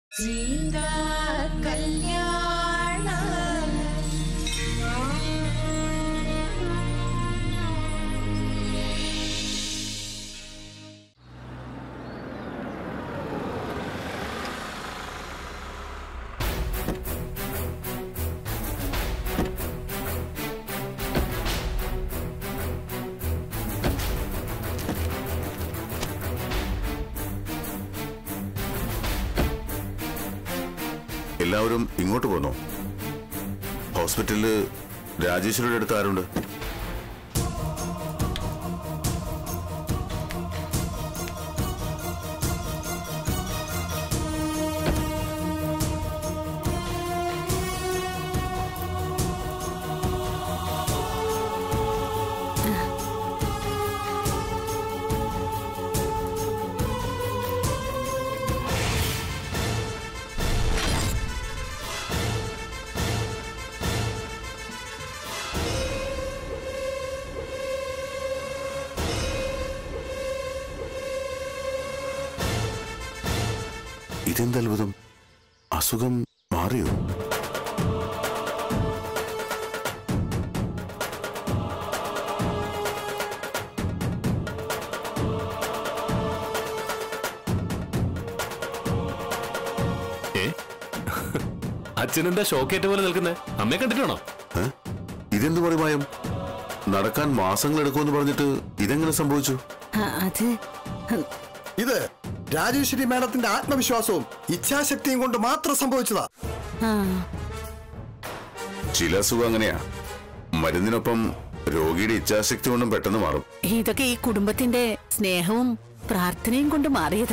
സീതാ കല്യാണ എല്ലാവരും ഇങ്ങോട്ട് പോന്നോ ഹോസ്പിറ്റലില് രാജേശ്വരിയുടെ അടുത്ത് ആരുണ്ട് ഇതെന്ത് അത്ഭുതം അസുഖം മാറിയോ ഏ അച്ഛനെന്താ ഷോക്കേറ്റ പോലെ നിൽക്കുന്നേ അമ്മയെ കണ്ടിട്ടാണോ ഏ? ഇതെന്ത് പറയുമായും നടക്കാൻ മാസങ്ങൾ എടുക്കുമെന്ന് പറഞ്ഞിട്ട് ഇതെങ്ങനെ സംഭവിച്ചു ആ, അത് ഹും, ഇത് രാജേശ്വരി മാഡത്തിന്റെ ആത്മവിശ്വാസവും ഇച്ഛാശക്തിയും കൊണ്ട് മാത്രം സംഭവിച്ചതാ ആ, ചില അസുഖം അങ്ങനെയാ മരുന്നിനൊപ്പം രോഗിയുടെ ഇച്ഛാശക്തി കൊണ്ടും പെട്ടെന്ന് മാറും ഇതൊക്കെ ഈ കുടുംബത്തിന്റെ സ്നേഹവും പ്രാർത്ഥനയും കൊണ്ട് മാറിയതാ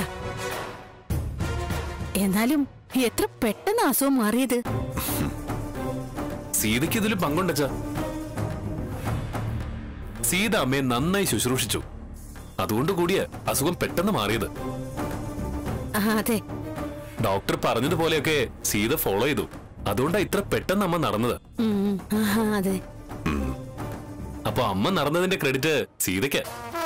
എന്നാലും എത്ര പെട്ടെന്ന് അസുഖം മാറിയത് സീതയ്ക്ക് ഇതിൽ പങ്കുണ്ടച്ച സീത അമ്മയെ നന്നായി ശുശ്രൂഷിച്ചു അതുകൊണ്ട് കൂടിയ അസുഖം പെട്ടെന്ന് മാറിയത് ആ, അതെ ഡോക്ടർ പറഞ്ഞതുപോലെയൊക്കെ സീത ഫോളോ ചെയ്തു അതുകൊണ്ടാ ഇത്ര പെട്ടെന്ന് അമ്മ നടന്നത് ഉം, ആ, അതെ അപ്പൊ അമ്മ നടന്നതിന്റെ ക്രെഡിറ്റ് സീതയ്ക്ക്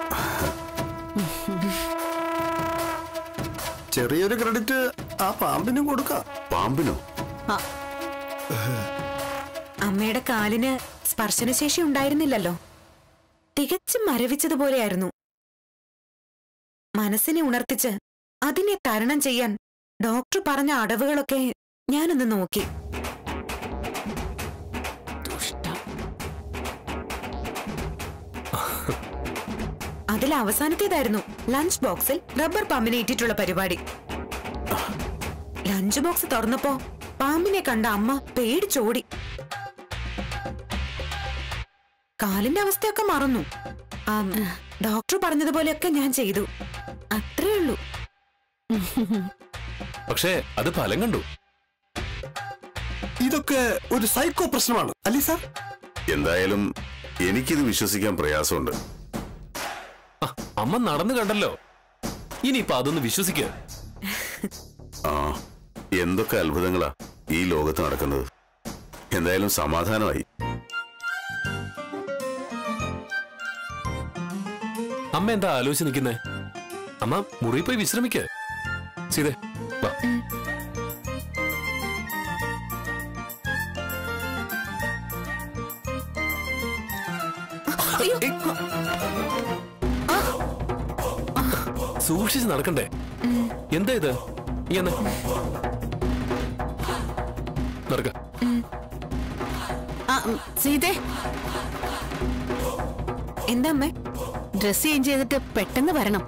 ചെറിയൊരു ക്രെഡിറ്റ് ആ പാമ്പിനും കൊടുക്കാം പാമ്പിനോ ആ, അമ്മയുടെ കാലിന് സ്പർശനശേഷി ഉണ്ടായിരുന്നില്ലല്ലോ തികച്ചും മരവിച്ചതുപോലെയായിരുന്നു മനസ്സിനെ ഉണർത്തിച്ച് അതിനെ തരണം ചെയ്യാൻ ഡോക്ടർ പറഞ്ഞ അടവുകളൊക്കെ ഞാനൊന്ന് നോക്കി ദുഷ്ട. അതിൽ അവസാനത്തേതായിരുന്നു ലഞ്ച് ബോക്സിൽ റബ്ബർ പാമ്പിനെ ഇട്ടിട്ടുള്ള പരിപാടി ലഞ്ച് ബോക്സ് തുറന്നപ്പോ പാമ്പിനെ കണ്ട അമ്മ പേടിച്ചോടി കാലിന്റെ അവസ്ഥയൊക്കെ മറന്നു ആം, ഡോക്ടർ പറഞ്ഞതുപോലെയൊക്കെ ഞാൻ ചെയ്തു അത്രേ ഉള്ളൂ പക്ഷേ അത് ഫലം കണ്ടു ഇതൊക്കെ ഒരു സൈക്കോ പ്രശ്നമാണ് അല്ലേ സാർ എന്തായാലും എനിക്കിത് വിശ്വസിക്കാൻ പ്രയാസമുണ്ട് ആ, അമ്മ നടന്നു കണ്ടല്ലോ ഇനിയിപ്പൊ അതൊന്ന് വിശ്വസിക്കുക ആ എന്തൊക്കെ അത്ഭുതങ്ങളാ ഈ ലോകത്ത് നടക്കുന്നത് എന്തായാലും സമാധാനമായി അമ്മ എന്താ ആലോചിച്ച് നിൽക്കുന്നേ അമ്മ മുറി പോയി വിശ്രമിക്ക് സീതേ വാ ഏയ്. സൂക്ഷിച്ച് നടക്കണ്ടേ എന്താ ഇത് നീ എന്ന് നടക്ക ആ, ഉം, സീതേ എന്താ അമ്മേ ഡ്രസ് ചേഞ്ച് ചെയ്തിട്ട് പെട്ടെന്ന് വരണം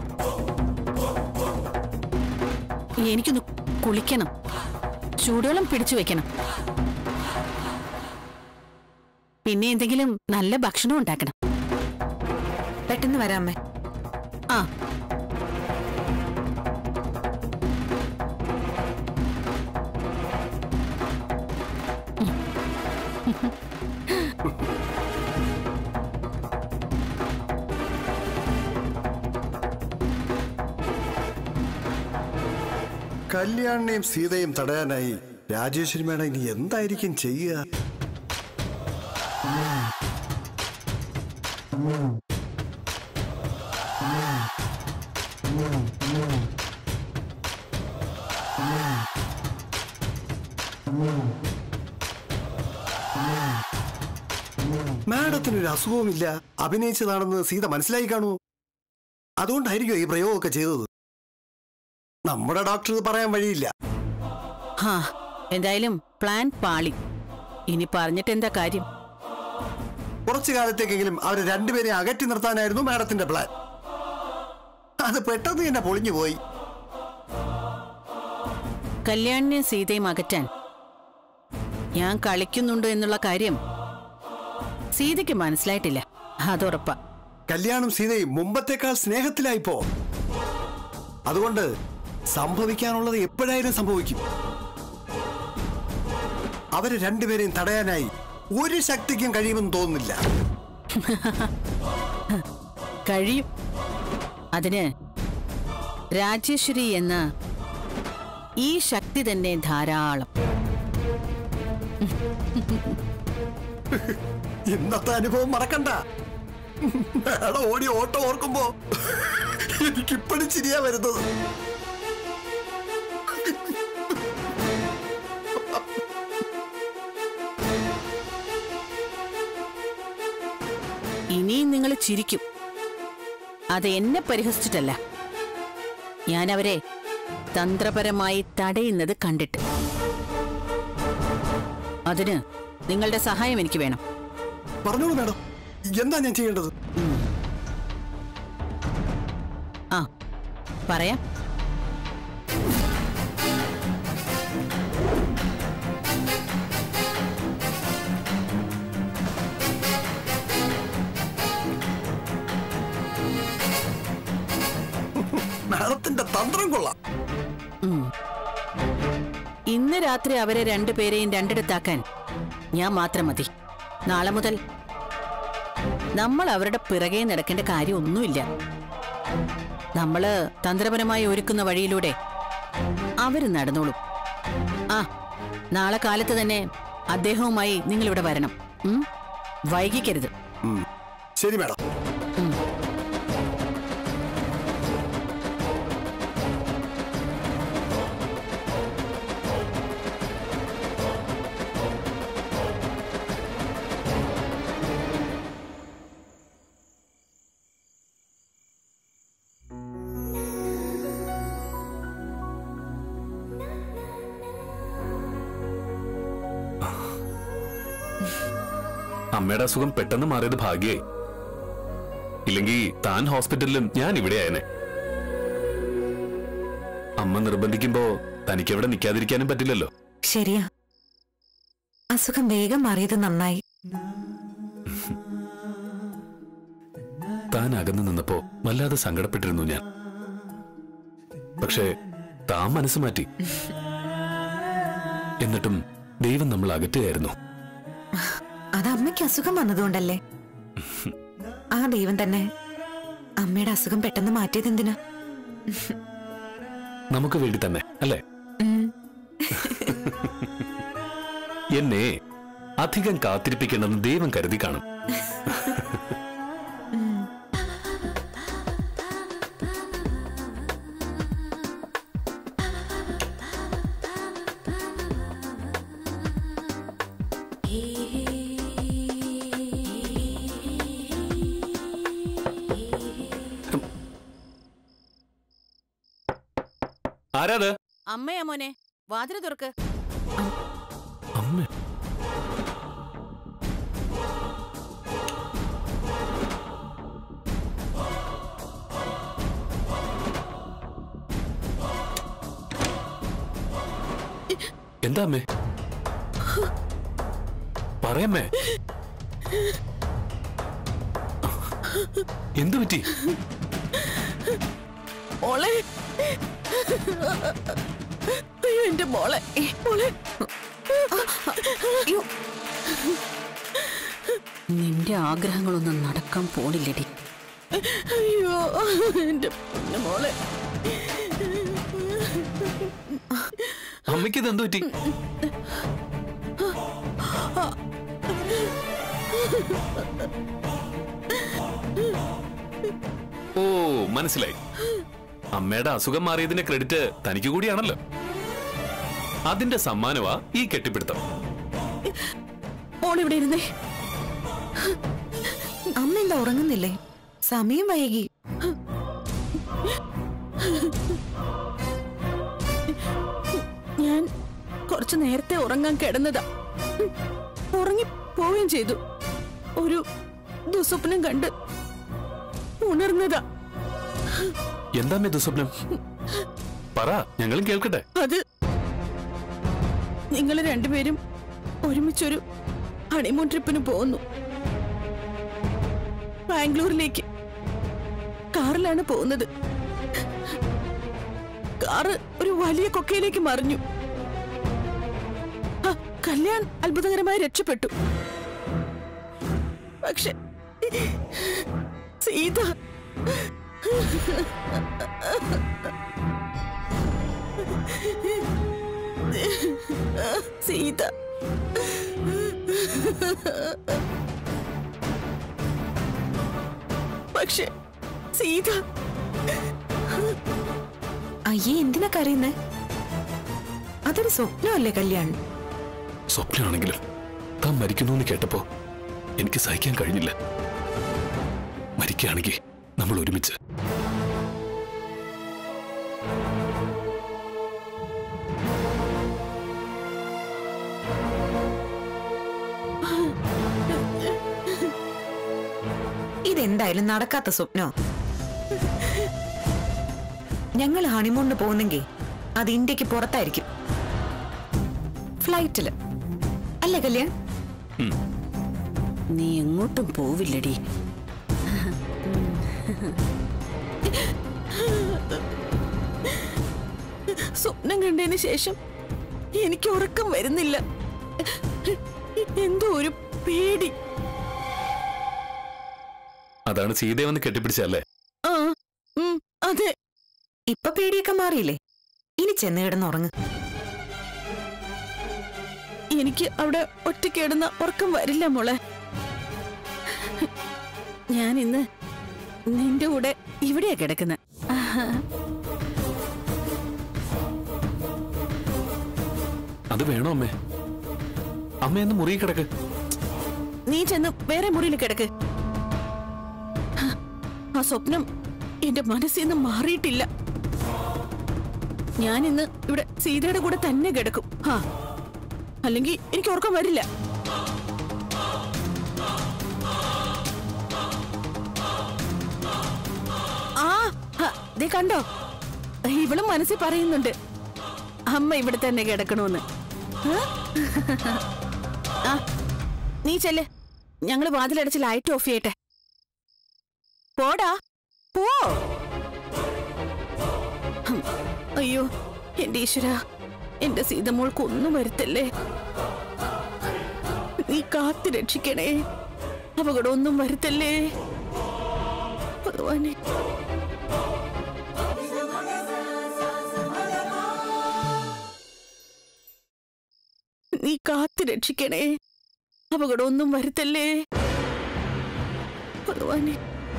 എനിക്കൊന്ന് കുളിക്കണം ചൂടുവെള്ളം പിടിച്ചു വെക്കണം പിന്നെ എന്തെങ്കിലും നല്ല ഭക്ഷണം ഉണ്ടാക്കണം പെട്ടെന്ന് വരാം അമ്മേ ആ കല്യാണിനെയും സീതയും തടയാനായി രാജേശ്വരി മേഡം ഇനി എന്തായിരിക്കും ചെയ്യുക മാഡത്തിനൊരു അസുഖവുമില്ല അഭിനയിച്ചതാണെന്ന് സീത മനസ്സിലായി കാണൂ അതുകൊണ്ടായിരിക്കും ഈ പ്രയോഗമൊക്കെ ചെയ്തത് നമ്മുടെ ഡോക്ടർ ഇത് പറയാൻ വഴിയില്ല ഹാ എന്തായാലും പ്ലാൻ പാളി ഇനി പറഞ്ഞിട്ട് എന്താ കാര്യം കുറച്ചു കാലത്തേക്കെങ്കിലും അവരെ രണ്ടുപേരെ അകറ്റി നിർത്താനായിരുന്നു മാഡത്തിന്റെ പ്ലാൻ അത് പെട്ടെന്ന് തന്നെ പൊളിഞ്ഞു പോയി കല്യാണിനെയും സീതയും അകറ്റാൻ ഞാൻ കളിക്കുന്നുണ്ട് എന്നുള്ള കാര്യം സീതയ്ക്ക് മനസ്സിലായിട്ടില്ല അതുറപ്പാ കല്യാണം സീതയും മുമ്പത്തേക്കാൾ സ്നേഹത്തിലായിപ്പോ അതുകൊണ്ട് സംഭവിക്കാനുള്ളത് എപ്പോഴായാലും സംഭവിക്കും അവരെ രണ്ടുപേരെയും തടയാനായി ഒരു ശക്തിക്കും കഴിയുമെന്ന് തോന്നുന്നില്ല കഴിയും അതിന് രാജേശ്വരി എന്ന ഈ ശക്തി തന്നെ ധാരാളം ഇന്നത്തെ അനുഭവം മറക്കണ്ട മേഡം ഓടി ഓട്ടം ഓർക്കുമ്പോ എനിക്കിപ്പോഴും ചിരിയാ വരുന്നത് ഇനിയും നിങ്ങൾ ചിരിക്കും അത് എന്നെ പരിഹസിച്ചിട്ടല്ല ഞാൻ അവരെ തന്ത്രപരമായി തടയുന്നത് കണ്ടിട്ട് അതിന് നിങ്ങളുടെ സഹായം എനിക്ക് വേണം പറഞ്ഞോളൂ മേഡം എന്താ ഞാൻ ചെയ്യേണ്ടത് ആ പറയാം മേഡത്തിന്റെ തന്ത്രം കൊള്ളാം ഇന്ന് രാത്രി അവരെ രണ്ടുപേരെയും രണ്ടിടത്താക്കാൻ ഞാൻ മാത്രം മതി നാളെ മുതൽ നമ്മൾ അവരുടെ പിറകെ നടക്കേണ്ട കാര്യമൊന്നുമില്ല നമ്മള് തന്ത്രപരമായി ഒരുക്കുന്ന വഴിയിലൂടെ അവര് നടന്നോളും ആ നാളെ കാലത്ത് തന്നെ അദ്ദേഹവുമായി നിങ്ങൾ ഇവിടെ വരണം ഉം? വൈകിക്കരുത് ഉം. ശരി മേഡം അമ്മയുടെ അസുഖം പെട്ടെന്ന് മാറിയത് ഭാഗ്യായി ഇല്ലെങ്കിൽ താൻ ഹോസ്പിറ്റലിലും ഞാൻ ഇവിടെ ആയനെ അമ്മ നിർബന്ധിക്കുമ്പോ തനിക്കവിടെ നിൽക്കാതിരിക്കാനും പറ്റില്ലല്ലോ ശരിയാ അസുഖം വേഗം മാറിയത് നന്നായി താൻ അകന്നു നിന്നപ്പോ വല്ലാതെ സങ്കടപ്പെട്ടിരുന്നു ഞാൻ പക്ഷേ താൻ മനസ്സ് മാറ്റി എന്നിട്ടും ദൈവം നമ്മൾ അകറ്റുകയായിരുന്നു അത് അമ്മയ്ക്ക് അസുഖം വന്നതുകൊണ്ടല്ലേ ആ ദൈവം തന്നെ അമ്മയുടെ അസുഖം പെട്ടെന്ന് മാറ്റിയത് എന്തിനാ നമുക്ക് വേണ്ടി തന്നെ അല്ലേ ഉം. എന്നെ അധികം കാത്തിരിപ്പിക്കണമെന്ന് ദൈവം കരുതി കാണും ആരാത് അമ്മയാ മോനെ വാതില് തുറക്ക് അമ്മ എന്താ അമ്മേ പറയമ്മേ എന്തു പറ്റി മോളെ അയ്യോ എന്റെ മോളെ മോളെ അയ്യോ, നിന്റെ ആഗ്രഹങ്ങളൊന്നും നടക്കാൻ പോണില്ലടി അയ്യോ എന്റെ പൊന്നു മോളെ അമ്മയ്ക്ക് ഇത് എന്തു പറ്റി ഓ മനസ്സിലായി അമ്മയുടെ അസുഖം മാറിയതിന്റെ ക്രെഡിറ്റ് തനിക്ക് കൂടിയാണല്ലോ അതിന്റെ സമ്മാനമാ ഈ കെട്ടിപ്പിടുത്തം മോളിവിടെ ഇരുന്നേ അമ്മ എന്താ ഉറങ്ങുന്നില്ലേ സമയം വൈകി ഞാൻ കുറച്ചു നേരത്തെ ഉറങ്ങാൻ കിടന്നതാ ഉറങ്ങി പോവുകയും ചെയ്തു ഒരു ദുസ്വപ്നം കണ്ട് ഉണർന്നതാ എന്താ ദുസ്വപ്നം പറ ഞങ്ങളും കേൾക്കട്ടെ അത് നിങ്ങൾ രണ്ടുപേരും ഒരുമിച്ചൊരു ഹണിമൂൺ ട്രിപ്പിന് പോകുന്നു ബാംഗ്ലൂരിലേക്ക് കാറിലാണ് പോകുന്നത് കാറ് ഒരു വലിയ കൊക്കയിലേക്ക് മറിഞ്ഞു ആ, കല്യാൺ അത്ഭുതകരമായി രക്ഷപ്പെട്ടു പക്ഷെ സീത സീത പക്ഷെ സീത അയ്യേ എന്തിനാ കരയുന്നേ അതൊരു സ്വപ്നമല്ലേ കല്യാൺ സ്വപ്നമാണെങ്കിലും താൻ മരിക്കുന്നു എന്ന് കേട്ടപ്പോ എനിക്ക് സഹിക്കാൻ കഴിഞ്ഞില്ല മരിക്കുകയാണെങ്കിൽ നമ്മൾ ഒരുമിച്ച് ഇതെന്തായാലും നടക്കാത്ത സ്വപ്നോ ഞങ്ങൾ ഹണിമൂണിന് പോകുന്നെങ്കിൽ അത് ഇന്ത്യക്ക് പുറത്തായിരിക്കും ഫ്ലൈറ്റില് അല്ലേ കല്യാൺ നീ എങ്ങോട്ടും പോവില്ലടി സ്വപ്നം കണ്ടതിന് ശേഷം എനിക്ക് ഉറക്കം വരുന്നില്ല എന്തോ ഒരു പേടി അതാണ് സീതയെ വന്ന് കെട്ടിപ്പിടിച്ചല്ലേ ആ ഉം, അതെ ഇപ്പൊ പേടിയൊക്കെ മാറിയില്ലേ ഇനി ചെന്ന് കിടന്നുറങ്ങ് എനിക്ക് അവിടെ ഒറ്റയ്ക്ക് കിടന്ന ഉറക്കം വരില്ല മോളെ ഞാൻ ഇന്ന് നിന്റെ കൂടെ ഇവിടെയാ കിടക്കുന്നത് അത് വേണോ അമ്മേ അമ്മ എന്ന് മുറി കിടക്ക് നീ ചെന്ന് വേറെ മുറിയിൽ കിടക്ക് ആ സ്വപ്നം എന്റെ മനസ്സിൽ നിന്ന് മാറിയിട്ടില്ല ഞാൻ ഇന്ന് ഇവിടെ സീതയുടെ കൂടെ തന്നെ കിടക്കും ആ അല്ലെങ്കിൽ എനിക്ക് ഉറക്കം വരില്ല ആ ഹ, ദേ കണ്ടോ ഇവളും മനസ്സിൽ പറയുന്നുണ്ട് അമ്മ ഇവിടെ തന്നെ കിടക്കണമെന്ന് ആ? ആ നീ ചെല്ല് ഞങ്ങള് വാതിലടച്ച് ലൈറ്റ് ഓഫ് ചെയ്യട്ടെ പോടാ പോ ഹും, അയ്യോ എന്റെ ഈശ്വര എന്റെ സീതമോൾക്ക് ഒന്നും വരുത്തല്ലേ നീ കാത്തു രക്ഷിക്കണേ അപകടമൊന്നും വരുത്തല്ലേ ഭഗവാനെ നീ കാത്തു രക്ഷിക്കണേ അപകടമൊന്നും വരുത്തല്ലേ ഭഗവാനെ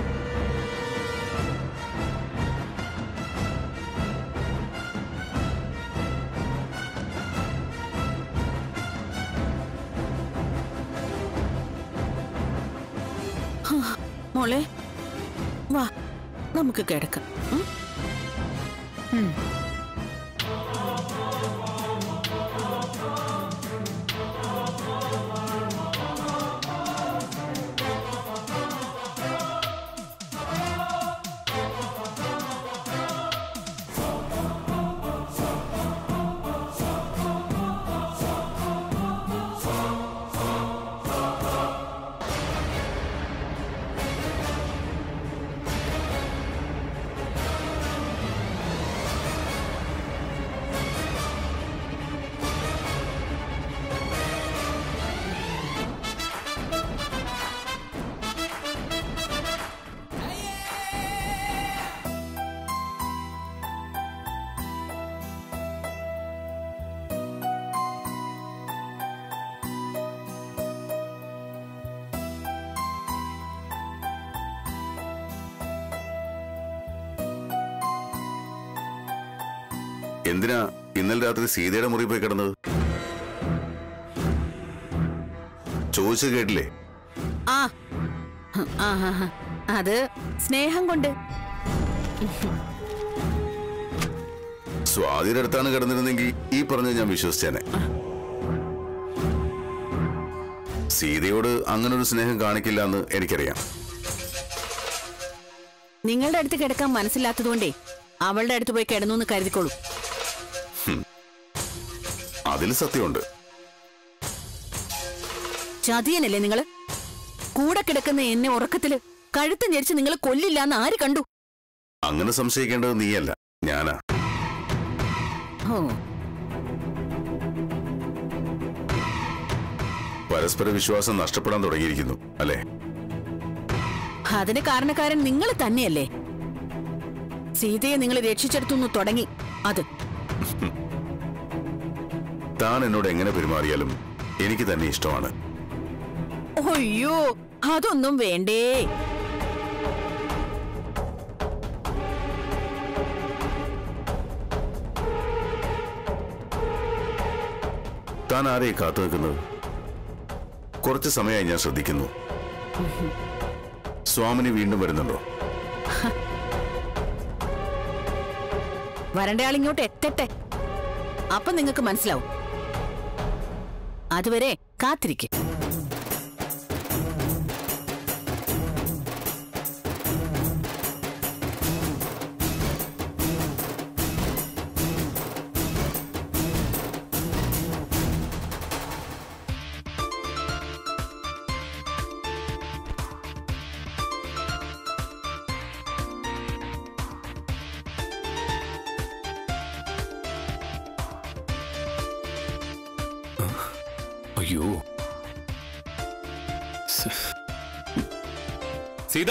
ഹാ, മോളെ വാ നമുക്ക് കിടക്കാം ഉം? ഉം. എന്തിനാ ഇന്നലെ രാത്രി സീതയുടെ മുറി പോയി കിടന്നത് ചോദിച്ചു കേട്ടില്ലേ ആ ആ ആ, ആ. അത് സ്നേഹം കൊണ്ട് സ്വാതിയുടെ അടുത്താണ് കിടന്നിരുന്നെങ്കിൽ ഈ പറഞ്ഞത് ഞാൻ വിശ്വസിച്ചേനെ സീതയോട് അങ്ങനൊരു സ്നേഹം കാണിക്കില്ല എന്ന് എനിക്കറിയാം നിങ്ങളുടെ അടുത്ത് കിടക്കാൻ മനസ്സിലാത്തതുകൊണ്ടേ അവളുടെ അടുത്ത് പോയി കിടന്നു എന്ന് കരുതിക്കോളൂ അതിൽ സത്യമുണ്ട് ചതിയനല്ലേ നിങ്ങള് കൂടെ കിടക്കുന്ന എന്നെ ഉറക്കത്തില് കഴുത്ത് ഞെരിച്ച് നിങ്ങൾ കൊല്ലില്ല എന്ന് ആര് കണ്ടു അങ്ങനെ സംശയിക്കേണ്ടത് നീയല്ല ഞാനാ ഓ പരസ്പര വിശ്വാസം നഷ്ടപ്പെടാൻ തുടങ്ങിയിരിക്കുന്നു അല്ലേ അതിന് കാരണക്കാരൻ നിങ്ങൾ തന്നെയല്ലേ സീതയെ നിങ്ങൾ രക്ഷിച്ചെടുത്തുനിന്ന് തുടങ്ങി അത് താൻ എന്നോട് എങ്ങനെ പെരുമാറിയാലും എനിക്ക് തന്നെ ഇഷ്ടമാണ് അയ്യോ അതൊന്നും വേണ്ടേ താൻ ആരെയും കാത്തു നിൽക്കുന്നത് കുറച്ച് സമയമായി ഞാൻ ശ്രദ്ധിക്കുന്നു സ്വാമിനി വീണ്ടും വരുന്നുണ്ടോ വരണ്ട ആളിങ്ങോട്ട് എത്തട്ടെ അപ്പൊ നിങ്ങൾക്ക് മനസ്സിലാവും അതുവരെ കാത്തിരിക്കെ അയ്യോ സ്. സീത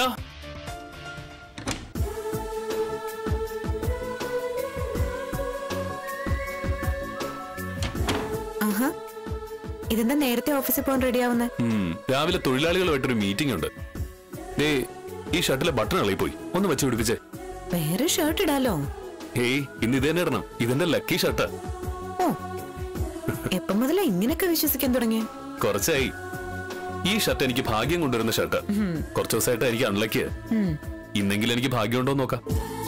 ആഹാ ഇതെന്താ നേരത്തെ ഓഫീസിൽ പോകാൻ റെഡി ആവുന്നത് ഉം, രാവിലെ തൊഴിലാളികളുമായിട്ടൊരു മീറ്റിംഗ് ഉണ്ട് ദേ ഈ ഷർട്ടിലെ ബട്ടൺ ഇളകിപ്പോയി ഒന്ന് വെച്ച് പിടിപ്പിച്ചേ വേറെ ഷർട്ട് ഇടാലോ ഹേയ് ഇന്ന് ഇത് തന്നെ ഇടണം ഇതെന്റെ ലക്കി ഷർട്ട് ഓ എപ്പം മുതലാ ഇങ്ങനെയൊക്കെ വിശ്വസിക്കാൻ തുടങ്ങിയ കുറച്ചായി ഈ ഷർട്ട് എനിക്ക് ഭാഗ്യം കൊണ്ടുവരുന്ന ഷർട്ട് കുറച്ച് ദിവസമായിട്ട് എനിക്ക് അൺലക്ക് ഇന്നെങ്കിലും എനിക്ക് ഭാഗ്യമുണ്ടോ എന്ന് നോക്കാം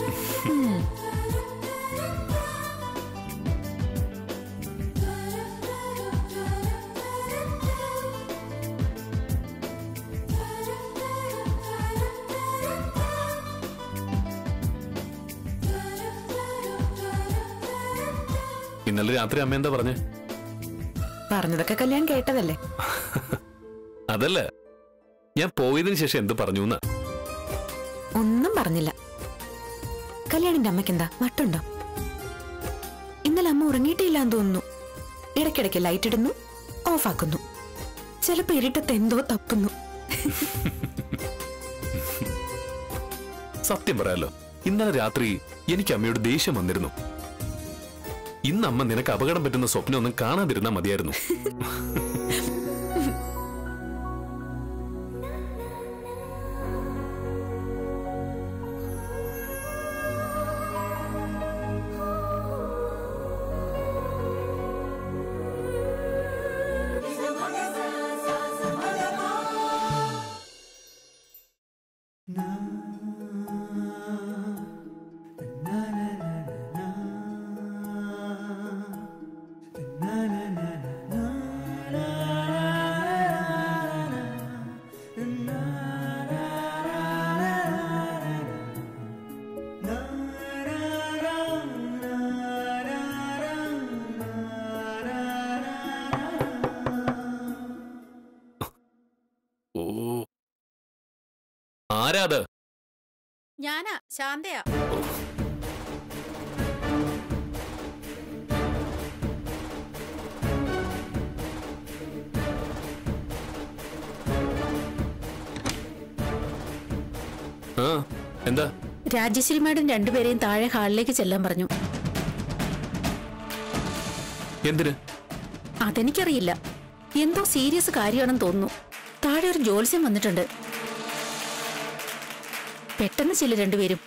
ഇന്നലെ രാത്രി അമ്മ എന്താ പറഞ്ഞേ പറഞ്ഞതൊക്കെ കല്യാൺ കേട്ടതല്ലേ അതല്ല ഞാൻ പോയതിനു ശേഷം എന്ത് പറഞ്ഞു എന്ന് ഒന്നും പറഞ്ഞില്ല കല്യാണിന്റെ അമ്മയ്ക്ക് എന്താ വട്ടുണ്ടോ ഇന്നലെ അമ്മ ഉറങ്ങിയിട്ടില്ലാന്ന് തോന്നുന്നു ഇടയ്ക്കിടയ്ക്ക് ലൈറ്റ് ഇടുന്നു ഓഫാക്കുന്നു ചിലപ്പോ ഇരുട്ടത്ത് എന്തോ തപ്പുന്നു സത്യം പറയാലോ ഇന്നലെ രാത്രി എനിക്ക് അമ്മയോട് ദേഷ്യം വന്നിരുന്നു ഇന്ന് അമ്മ നിനക്ക് അപകടം പറ്റുന്ന സ്വപ്നം ഒന്നും കാണാതിരുന്നാ മതിയായിരുന്നു ഓ ആരാത് ഞാനാ ശാന്തയാ ആ എന്താ രാജശ്രീ മാഡം രണ്ടുപേരെയും താഴെ ഹാളിലേക്ക് ചെല്ലാൻ പറഞ്ഞു എന്തിന് അതെനിക്കറിയില്ല എന്തോ സീരിയസ് കാര്യമാണെന്ന് തോന്നുന്നു താഴെ ഒരു ജോത്സ്യം വന്നിട്ടുണ്ട് പെട്ടെന്ന് ചില രണ്ടുപേരും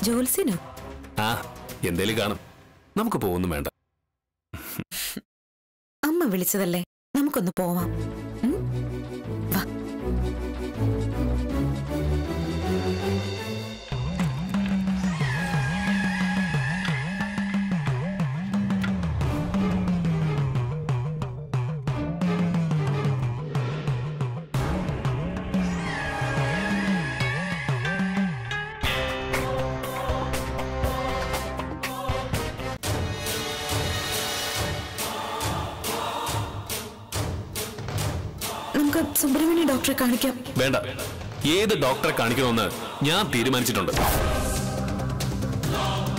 ജോത്സ്യനോ ആ എന്തേലും കാണും നമുക്ക് പോകുന്നു വേണ്ട അമ്മ വിളിച്ചതല്ലേ നമുക്കൊന്ന് പോവാം ഉം? വാ നമുക്ക് സുബ്രഹ്മണ്യ ഡോക്ടറെ കാണിക്കാം വേണ്ട ഏത് ഡോക്ടറെ കാണിക്കണമെന്ന് ഞാൻ തീരുമാനിച്ചിട്ടുണ്ട്